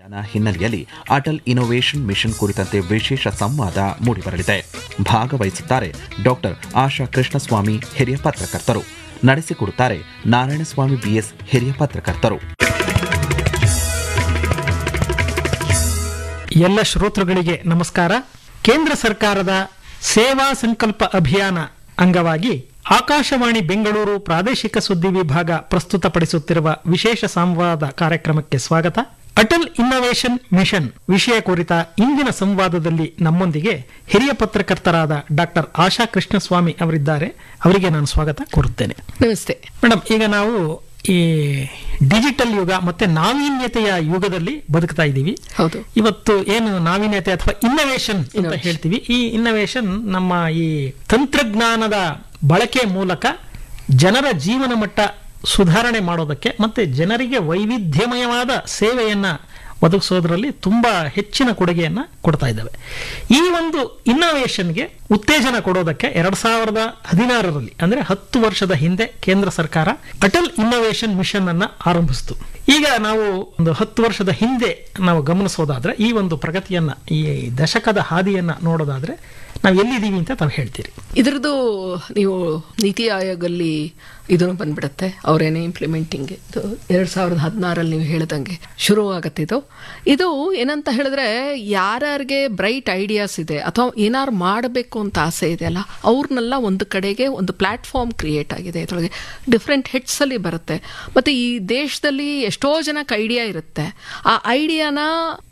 ಅಭಿಯಾನ ಹಿನ್ನೆಲೆಯಲ್ಲಿ Atal innovation mission ಕುರಿತಂತೆ ವಿಶೇಷ ಸಂವಾದ ಮೂಡಿಬರಲಿದೆ ಭಾಗವಹಿಸುತ್ತಾರೆ ಡಾಕ್ಟರ್ ಆಶಾ ಕೃಷ್ಣಸ್ವಾಮಿ ಹಿರಿಯ ಪತ್ರಕರ್ತರು ನಡೆಸಿಕೊಡುತ್ತಾರೆ ನಾರಾಯಣಸ್ವಾಮಿ ಬಿಎಸ್ ಹಿರಿಯ ಪತ್ರಕರ್ತರು ಎಲ್ಲ ಶ್ರೋತೃಗಳಿಗೆ ನಮಸ್ಕಾರ ಕೇಂದ್ರ ಸರ್ಕಾರದ ಸೇವಾ ಸಂಕಲ್ಪ ಅಭಿಯಾನ ಅಂಗವಾಗಿ ಆಕಾಶವಾಣಿ ಬೆಂಗಳೂರು ಪ್ರಾದೇಶಿಕ ಸುದ್ದಿ ವಿಭಾಗ ಪ್ರಸ್ತುತಪಡಿಸುತ್ತಿರುವ ವಿಶೇಷ ಸಂವಾದ ಕಾರ್ಯಕ್ರಮಕ್ಕೆ ಸ್ವಾಗತ ಅಟಲ್ ಇನ್ನೋವೇಷನ್ ಮಿಷನ್ ವಿಷಯ ಕುರಿತ ಇಂದಿನ ಸಂವಾದದಲ್ಲಿ ನಮ್ಮೊಂದಿಗೆ ಹಿರಿಯ ಪತ್ರಕರ್ತರಾದ ಡಾಕ್ಟರ್ ಆಶಾ ಕೃಷ್ಣಸ್ವಾಮಿ ಅವರಿದ್ದಾರೆ ಅವರಿಗೆ ನಾನು ಸ್ವಾಗತ ಕೋರುತ್ತೇನೆ ನಮಸ್ತೆ ಮೇಡಮ್ ಈಗ ನಾವು ಈ ಡಿಜಿಟಲ್ ಯುಗ ಮತ್ತೆ ನಾವೀನ್ಯತೆಯ ಯುಗದಲ್ಲಿ ಬದುಕ್ತಾ ಇದ್ದೀವಿ ಹೌದು ಇವತ್ತು ಏನು ನಾವೀನ್ಯತೆ ಅಥವಾ ಇನ್ನೋವೇಷನ್ ಅಂತ Innovation. ಹೇಳ್ತೀವಿ ಈ ಇನ್ನೋವೇಷನ್ ನಮ್ಮ ಈ ತಂತ್ರಜ್ಞಾನದ ಬಳಕೆ ಮೂಲಕ ಜನರ ಜೀವನ ಮಟ್ಟ ಸುಧಾರಣೆ ಮಾಡೋದಕ್ಕೆ ಮತ್ತೆ ಜನರಿಗೆ ವೈವಿಧ್ಯಮಯವಾದ ಸೇವೆಯನ್ನ ಒದಗಿಸೋದ್ರಲ್ಲಿ ತುಂಬಾ ಹೆಚ್ಚಿನ ಕೊಡುಗೆಯನ್ನ ಕೊಡ್ತಾ ಇದ್ದಾವೆ ಈ ಒಂದು ಇನ್ನೋವೇಷನ್ಗೆ ಉತ್ತೇಜನ ಕೊಡೋದಕ್ಕೆ ಎರಡ್ ಸಾವಿರದ ಹದಿನಾರರಲ್ಲಿ ಅಂದ್ರೆ ಹತ್ತು ವರ್ಷದ ಹಿಂದೆ ಕೇಂದ್ರ ಸರ್ಕಾರ ಅಟಲ್ ಇನ್ನೋವೇಷನ್ ಮಿಷನ್ ಅನ್ನ ಆರಂಭಿಸಿತು ಈಗ ನಾವು ಒಂದು ಹತ್ತು ವರ್ಷದ ಹಿಂದೆ ನಾವು ಗಮನಿಸೋದಾದ್ರೆ ಈ ಒಂದು ಪ್ರಗತಿಯನ್ನ ಈ ದಶಕದ ಹಾದಿಯನ್ನ ನೋಡೋದಾದ್ರೆ ನಾವು ಎಲ್ಲಿದ್ದೀವಿ ಅಂತ ತಾವು ಹೇಳ್ತೀರಿ ಇದರದ್ದು ನೀವು ನೀತಿ ಆಯೋಗಲ್ಲಿ ಇದನ್ನು ಬಂದ್ಬಿಡುತ್ತೆ ಅವರೇನೆ ಇಂಪ್ಲಿಮೆಂಟಿಂಗ್ ಇದು ಎರಡ್ ಸಾವಿರದ ಹದಿನಾರಲ್ಲಿ ನೀವು ಹೇಳ್ದಂಗೆ ಶುರು ಆಗತ್ತೆ ಇದು ಇದು ಏನಂತ ಹೇಳಿದ್ರೆ ಯಾರ್ಯಾರಿಗೆ ಬ್ರೈಟ್ ಐಡಿಯಾಸ್ ಇದೆ ಅಥವಾ ಏನಾರು ಮಾಡಬೇಕು ಅಂತ ಆಸೆ ಇದೆ ಅಲ್ಲ ಅವ್ರನ್ನೆಲ್ಲ ಒಂದು ಕಡೆಗೆ ಒಂದು ಪ್ಲಾಟ್ಫಾರ್ಮ್ ಕ್ರಿಯೇಟ್ ಆಗಿದೆ ಇದರೊಳಗೆ ಡಿಫ್ರೆಂಟ್ ಹೆಡ್ಸ್ ಅಲ್ಲಿ ಬರುತ್ತೆ ಮತ್ತೆ ಈ ದೇಶದಲ್ಲಿ ಎಷ್ಟೋ ಜನಕ್ಕೆ ಐಡಿಯಾ ಇರುತ್ತೆ ಆ ಐಡಿಯಾನ